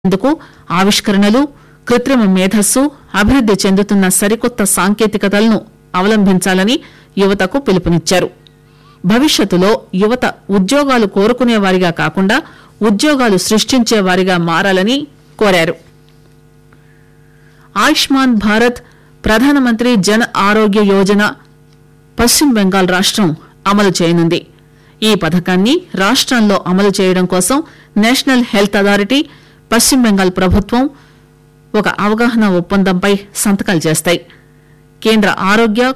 ఇందుకు ఆవిష్కరణలు కృత్రిమ మేధస్సు అభివృద్ది చెందుతున్న సరికొత్త సాంకేతికతలను అవలంబించాలని యువతకు పిలుపునిచ్చారు భవిష్యత్తులో యువత ఉద్యోగాలు కోరుకునే వారిగా కాకుండా ఉద్యోగాలు సృష్టించే వారిగా మారాలని కోరారు ఆయుష్మాన్ భారత్ ప్రధానమంత్రి జన్ ఆరోగ్య యోజన పశ్చిమ బెంగాల్ రాష్టం అమలు చేయనుంది ఈ పథకాన్ని రాష్టంలో అమలు చేయడం కోసం నేషనల్ హెల్త్ అథారిటీ పశ్చిమ బెంగాల్ ప్రభుత్వం ఒక అవగాహన ఒప్పందంపై సంతకాలు చేస్తాయి కేంద్ర ఆరోగ్య